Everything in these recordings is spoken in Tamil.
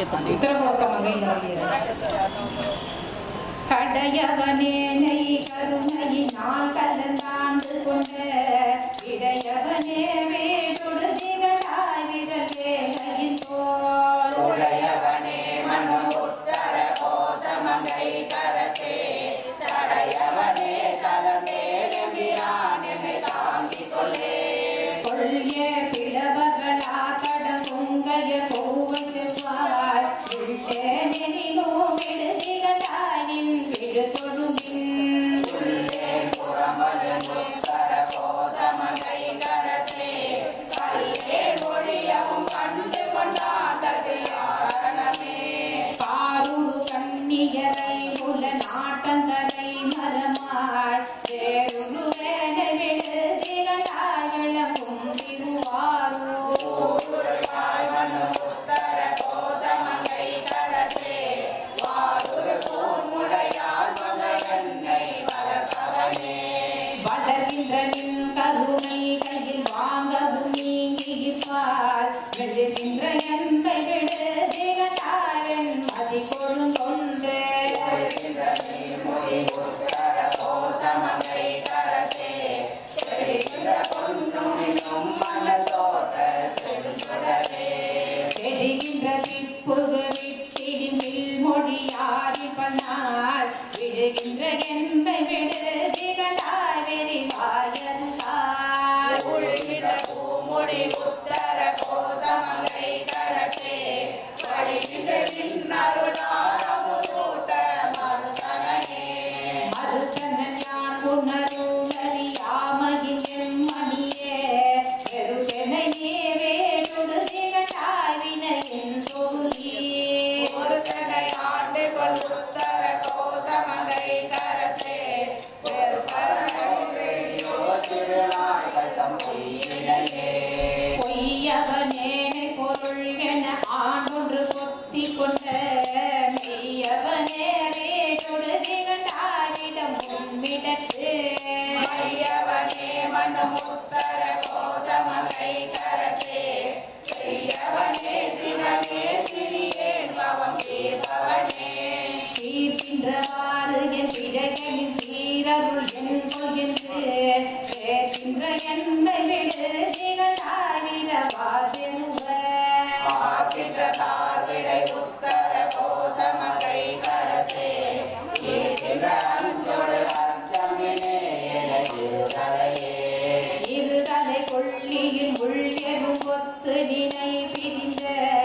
ஏற்று உத்தரகோசமங்கை கடையவனேனை கருணையினால் கலந்தாண்டு கொண்ட இடையவனே வேடொடு திகழாய் விரல் வேலையின் தோல் உடையவனே மனம் உத்தர கோசமங்கை கரசே தடையவனே தலைமேலெம்பிரான் என்னை தாங்கிக் கொள்ளே கொள்ய பிளவகளா கடமுங்கைய கோவை செவ்வாய் உள்ளே நெனினோ விடுதிகளாய் நின் விழு தொழுமின் உள்ளேன் புறமலன் உத்தர கோசமங்கை கரசே கல்லே மொழியவும் கண்டு கொண்டாண்டது காரணமே பாரூர் கண்ணியரை உல நாட்டங்கரை மரமாய் வேறொரு வேலை விடுதிகளாய் விளங்கும் திருவாரூர் ஊருகாய் மனம் உத்தர கோசமங்கை கரசே வாருரு பூமுடையால் மகை என்னை வளர்த்தவனே வளர்கின்ற நின் கருணை கையில் வாங்கவும் நீங்கிப்பால் விடுகின்ற எந்தை விடுதிகளாய் மதி கொழுந்தொன்றே மொழி உத்தர கோசமங்கை கரசே செழிக்கின்ற பொன்னுமினும் மனதோட்ட செழுங்குடவே தெரிகின்ற பிற்புகு விட்டிடில் மொழியாரி பண்ணால் விழுகின்ற எந்தை விடுதிகளாய் விரிவாயருளாய் உள்கிற பூமுடி உத்தர கோசமங்கை கரசே வழிகின்ற விண்ணருளாரமுதூட்ட மருதனையே மறுத்தன நான் உணருளறியாமையின் எம்மணியே பெருதனை நீ வேடுடு திகழாய் வினையின் தொகுதியே ஒரு கடை ஆண்டு கொள் உத்தர கோசமங்கை கரசே பெருகரையோ திருநாய்கள் தம் பொய்யினையே பொய்யவனேனை பொருள் என ஆண்டொன்று பொத்தி கொண்ட மெய்யவனே வேடொடு திகழாவிடம் உன்மிடத்து மையவனே மனம் உத்தர கோசமங்கை கரசே செய்யவனே சிவனே சிறியேன் பவம் தீர்ப்பவனே தீர்க்கின்றவாறு என் பிழைகளின் சீரருள் என் என்று கேட்கின்ற எந்தை விடு திகழாவிரவாதெனுவர் பார்க்கின்ற தார்விடை உத்தர கோசமங்கை கரசே ஈர்க்கின்ற அஞ்சொடு அச்சமினே எனது தலையே இருதலை கொள்ளியின் உள்ளெரும் கொத்து நினை பிரிந்த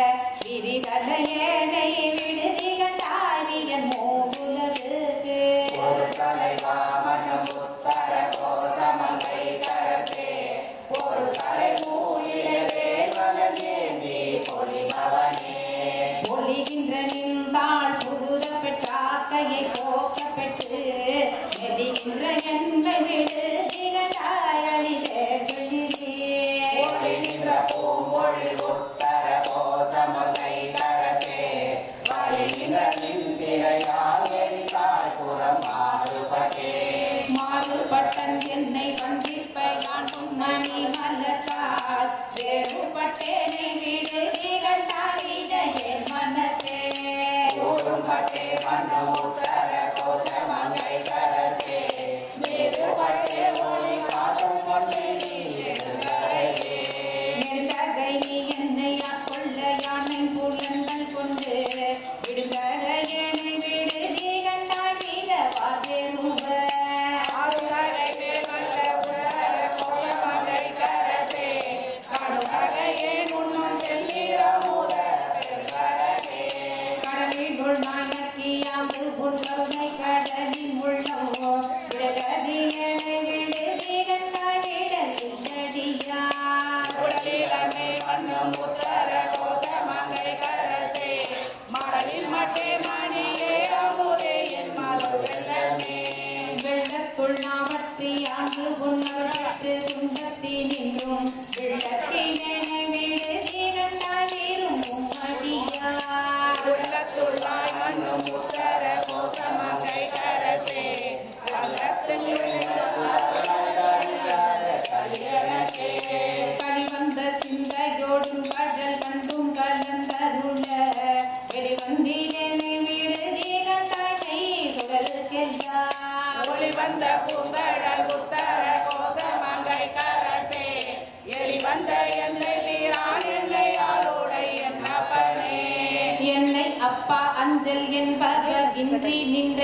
விரிதலையேனை விடுதிகளாவியன் மோகுலருக்கு ஒரு தலைவா மனம் உத்தர கோசமங்கை கரசே ஒரு தலை மூயிலே வலனேந்தி பொலிபவனே ஒளிகின்ற நின்றாள் புதுர பெற்றாக்கையை போக்கப்பெற்று நெறிகின்ற எந்த விடு திகழாயழிதே ஒளிகின்ற பூமொழி உத்தர கோசமங்கை கரசே வலிகின்ற நின்றிரையால் எரிதாய் புறம் மாறுபட்டே மாறுபட்டன் என்னை வந்திப்ப யான் பொன்மணி மலத்தால் வேறுபட்டேனை விடு திகழாயிட என் மனத்தே கூடும்பட்டே மனம் உத்தர கோசமங்கை கரசே மேறுபட்டே ஒளி காட்டும் பொன்னே நீ எழுந்தலையே நெடுந்தகை நீ என்னை கொள்ள யானை புலன்கள் கொண்டு விடுதலையனை விடு திகழாய் வீரவாதெருவ ஆடுநரை மேல்வல்ல உத்தர கோசமங்கை கரசே கடுநகையே உண்ணும் செல்லீரமுத பெருங்கடலே கடலினுள் நாயக்கியாந்து புல்கருணை கடலின் உள்ளவோ விடகதியனை விடு திகழாய் விடலில்லடியா உடலிலமே வண்ணம் உத்தர கோசமங்கை கரசே மடலில் மட்டே மணியே அமுதே என் மது வெள்ளமே வெள்ளத்துள் நாமற்றி அங்கு உன்னவர் பெற்று துன்பத்தி நின்றும் வெள்ளத்தினை விடு திகழாயிரும் உம்மடியா உள்ளத்துள்ளாய் மண்ணும் உத்தர கோசமங்கை கரசே கள்ளத்தில் கழிவந்த சிந்தையோடும் கடல் கண்டும் கலந்தருள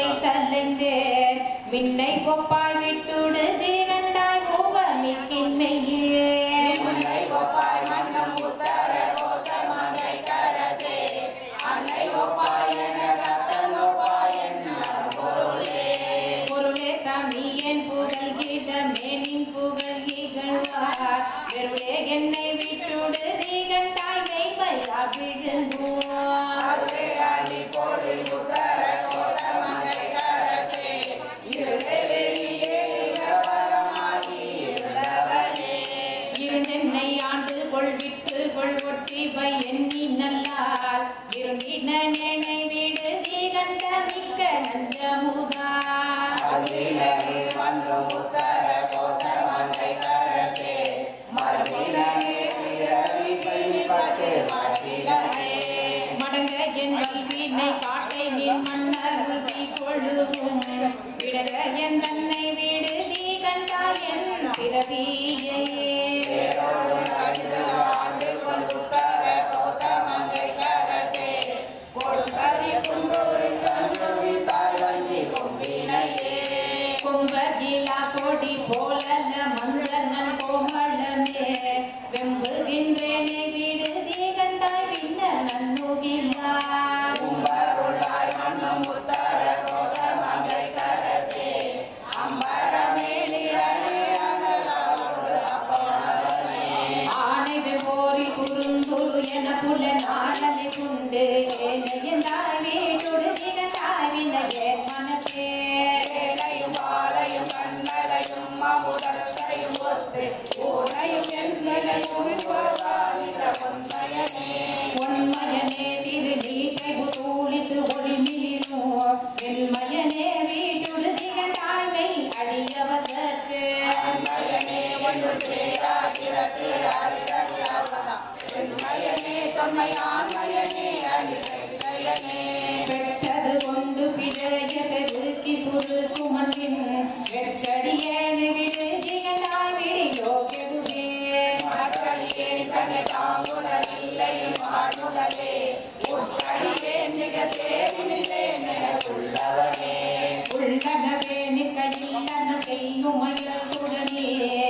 வித்தை தல்லெந்தேர் மின்னை கொப்பாய் விட்டுடு தீரண்டாய் மூவமிக்கின்மையே முல்லை ஒப்பாய் மன்னம் உத்தர கோசமங்கை கரசே அன்னை ஒப்பாய் என ரத்தன் ஒப்பாய் என்ன பொருளே பொருளே தமியன் புகழ் கீதமே நின் புகழ் இகழ்வார் வெருளே என்னை விட்டுடு தீகண்டாய் மெய்மையாகுகின்றோம் அருளே அடி பொருள் உத்தர கோசமங்கை கரசே இருளே வெளியே இளவரமாகி இருந்தவனே இருந்தென்னை ஆண்டு கொள்விட்டு கொள்வொட்டி பை எண்ணி நல்லால் இருந்தின நினை விடு தீகண்ட மிக்க நஞ்சமுகா அகிலனே மன்னம் உத்தர கோசமங்கை கரசே மறுவிலனே பிறவி பிணிப்பட்டு மட்டிலனே மடங்க என் கல்வினை காட்டை நின் மன்னர் தீ கொழுவும் விடக என் தன்னை விடு தீ கண்டாய் என் பிறவியே பேரோடு நடித்து ஆண்டு கொண்டுத்தர கோசமங்கை கரசே கொடுங்கரி குண்டூரி தந்து வித்தாய் வஞ்சி கொம்பினையே கும்பகிலா கொடி போலல்ல மந்தனன் கோமளமே வெம்புகின்றேனை விடு தீ கண்டாய் பின்ன நன்முகிலா கும்பருளாய் மன்னம் உத்தர கோசமங்கை கரசே அம்பரமே நிலனே அனலோடு அப்பனவனே ஆனை போரில் குறுந்துரு என புல நாளலை குண்டு ஏனையந்தாய் வீட்டொடு திகழ்ந்தாய் வினையே மனத்தே ஏழையும் வாழையும் கண்ணலையும் அமுதத்தையும் ஒத்து ஊனையும் எண்ணலையும் விவகாரித உண்மையனே உண்மையனே திரு நீட்டை புதூளித்து ஒளிமிலினோ வெண்மையனே வீட்டொடு திகழ்ந்தாய்மை அடியவதற்கு உண்மையனே ஒன்று சேராதிரக்கு அறிதலாவதா உண்மையனே தொன்மையான்மையனே அடிமையனே பெற்றது கொண்டு பிழைய பெருக்கி சுரு குமன்பின் வெற்றடியேனை விடு திகழாய் விடியோ கெடுவே மக்களியே தன்னை தாங்குதலில்லையும் வாழ்முதலே உட்கடியே மிக தேவினிலே உள்ளவனே உள்ளனவே நிற்கையில்லன செய்யுமையல் குடனே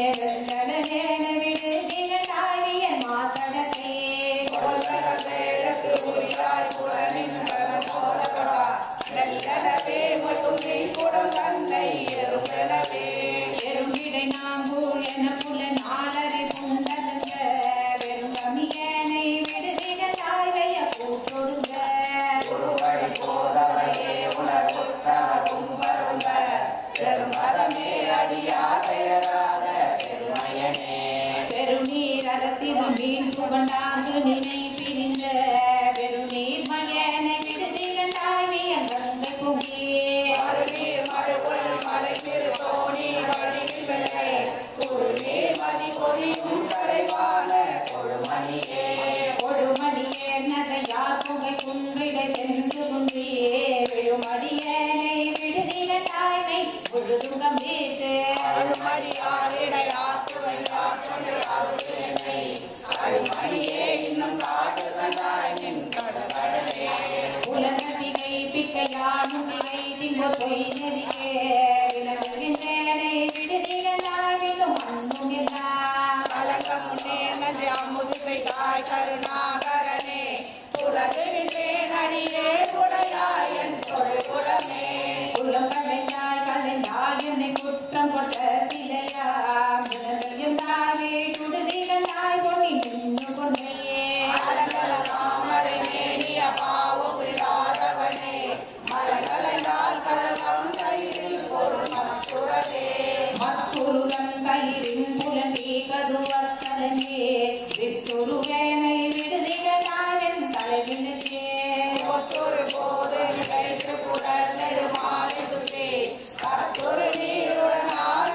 வெள்ளடனேன விடு திகழாய் மாதடத்தே கொள்ளல வேடத்து உரியாய் புலனின் பலபோதகடா நெல்லனவே மற்றும் நீ குடம் தன்னை எருமெனவே எருமிடை நாங்கூர் என புல நாளரை புண்டலங்க வெறும் கமியனை விடு திகழாய் வெய கூட்டொடுங்க குருவடி போதவையே உணர்வுத்தவ கும்பருந்த பெருமரமே அடியார் பெயராத பெருமையனே பெருநீர் அரசிது மீன் புகழாங்கு நினை பிரிந்த பெருநீர் மயனை விடுதிகள் தாய்வியன் கந்த புகியே மறுநீர் மழுகுள் மலை திரு தோணி வடிவில் வெள்ளை குறுநீர் மதி பொழியும் கரைவான கொடுமணியே கொடுமடியே நகையார் புகை குன்றிடை சென்று குன்றியே விழுமடியனை விடுதிகள் தாய்மை முழுதுகம் வீட்டு அருமடியாரிடையாற்றுவை ஆற்றலை அருளினை அருமணியே இன்னும் காட்டு தந்தாய் நின் கடலே உலகத்திகை பிக்கையானும் திகை திம்ப பொய் நெறியே விலகுகின்றேனை விடுதிகள் தாய்விலும் மண்ணுமில்லா கலங்கமுனே நன்றி அமுதிசை தாய் கருணாகரனே உலகிலே நடியே உடையாய் என் தொழிலுடனே உள்ளம் கலைந்தாய் கலைந்தாய் என்னை குற்றம் கொண்ட திலையா விலகுகின்றாவே குடுதிகளாய் பொன்னி நின்று கொன்னையே அலங்கல தாமரை மேனிய பாவம் இல்லாதவனே மலங்களைந்தால் கடலம் கையில் பொருள் மனத்துறவே மத்துருகன் கயிறின் புலனி கதுவத்தலனே வித்துருவேனை விடுதிகளாய் என் தலைவினுக்கே ஒத்தொரு போது நிலைத்து புலர் நெடுமாலை துதே கத்தொரு நீருடன் ஆர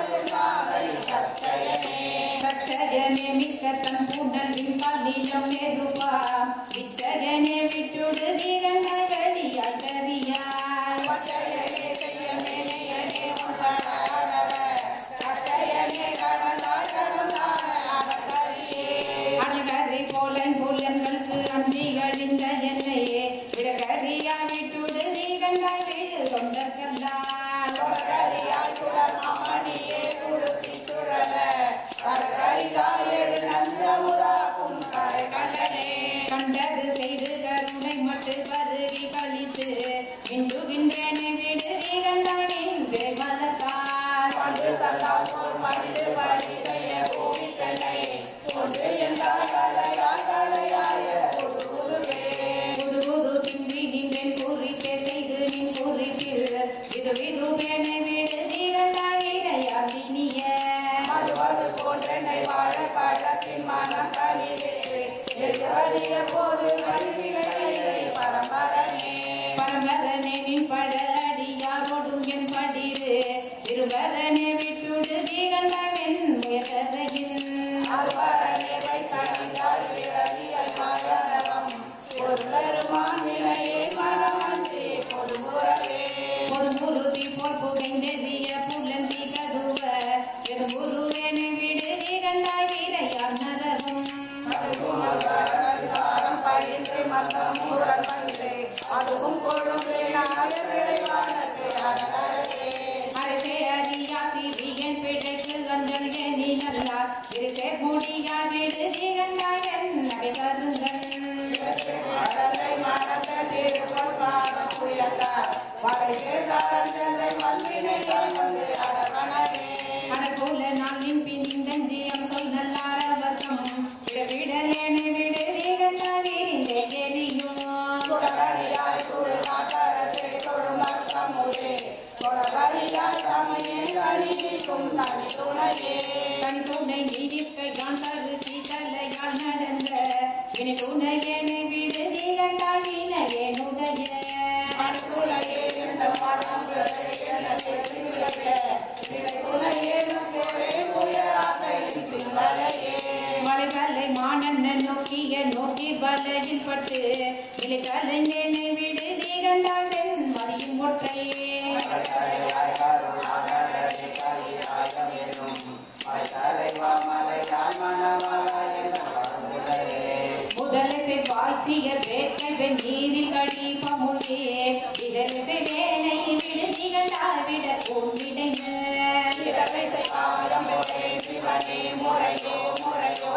விட கொண்டிடைந்த சிறகை காயம் பெற்றே சிவனே முறையோ முறையோ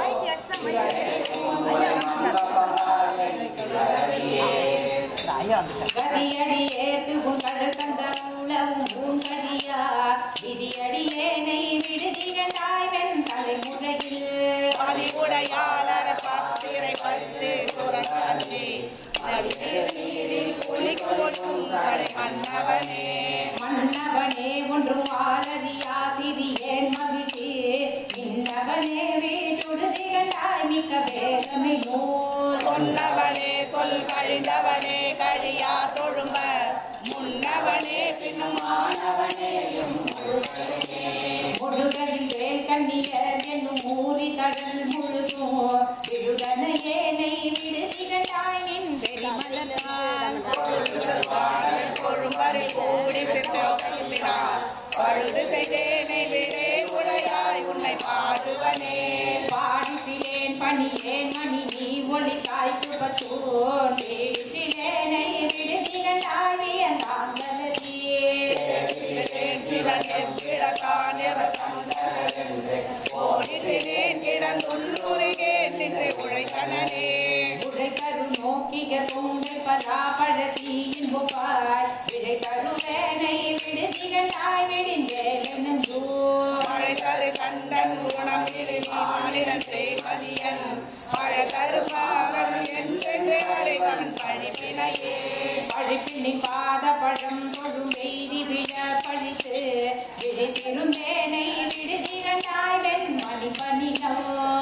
கதியடியேற்கு உங்கள் கண்ட உள்ளவும் உங்கடியா விதியடியேனை விடுதிகளாய் வெண் தலைமுறையில் பதிவுடையாளர பத்திரை பத்து சுரங்கி குளிக்கும் தலை மன்னவனே மன்னவனே ஒன்று வாரதியா சிறியேன் மகிழ்ச்சி இன்னவனே வீட்டுடுதிகளாய் மிக்க வேதமை நூல் சொன்னவனே சொல் கழிந்தவனே கழியா தொழும்ப முன்னவனே பின்னும் மாணவனேயும் முழுகலில் வேல் கண்ணியர் என்னும் ஊறி கடல் முழுதும் விழுதனையே நெய் விடுதிகளாய் நின் வெளிமலர்தான் கொழும்பரை கூடி சென்றார் பழுது செய்தேனை விடே உடையாய் உன்னை பாடுவனே பாடிசிலேன் பணியேன் மணி நீ ஒளி தாய்க்கு பத்தூன் வீட்டிலேனை விடுதிகளாய் வியந்தாங்கலதியே சிவன் கிடக்கான் எவர் ஓடினேன் கிடந்துள்ளுருகேன் நின்று உழைத்தனே உடை கரு நோக்கிக பொங்கல் பலாபழத்தீயின் புகார் விடை கருவேனை விடுதிகளாய் விடிந்தேலெனந்தூ மழை தரு கண்டன் குணம் மானிடத்தை மதியன் மழை தரு பாரம் என்றென்று அரைவன் பணிப்பினையே பழிப்பினி பாத பழம் தொடும் வெய்தி விழ பழித்து விழித்திருந்தேனை விடுதிகளாய் வெண்மணி பணினோ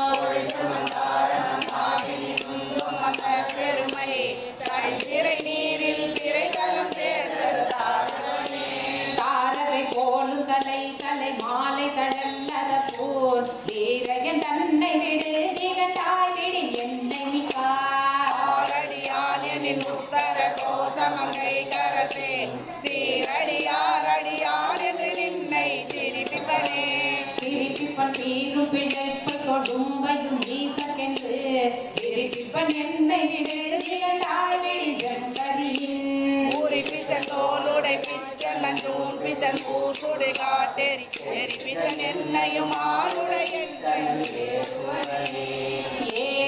அந்த பெருமை கழித்திரை நீரில் திரைதலம் சேர்த்தரு தாரரை போலும் தலை தலை மாலை தழல்லற போல் வீரகன் தன்னை விடு திகழாய் விடு என்னை மிக்கார் ஆரடியான் எனின் உத்தர கோசமங்கை கரசே சீரடியாரடியான் என்று நின்னை திருப்பிப்பனே திருப்பிப்பன் தீரும் பிழைப்பு கொடும்பையும் வீசக்கென்று திருப்பிப்பன் என்னை விடு திகழாய் விடு ஜங்கரியின் ஊரி பிச்சன் தோலுடை பிச்சன் நஞ்சூன் பிச்சன் பூசுடை காட்டேரி எரி பிச்சன் என்னையும் ஆளுடை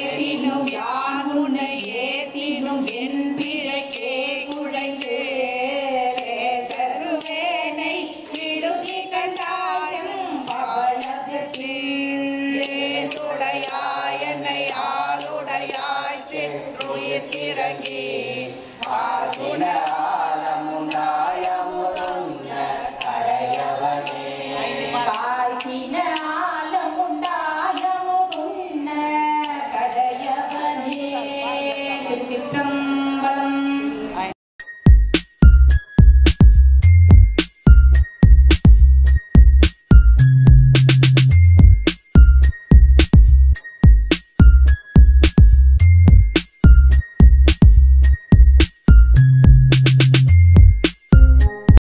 ஏத்தினும் யான் உன்னை ஏத்தினும் என் பிழைக்கே குழைந்து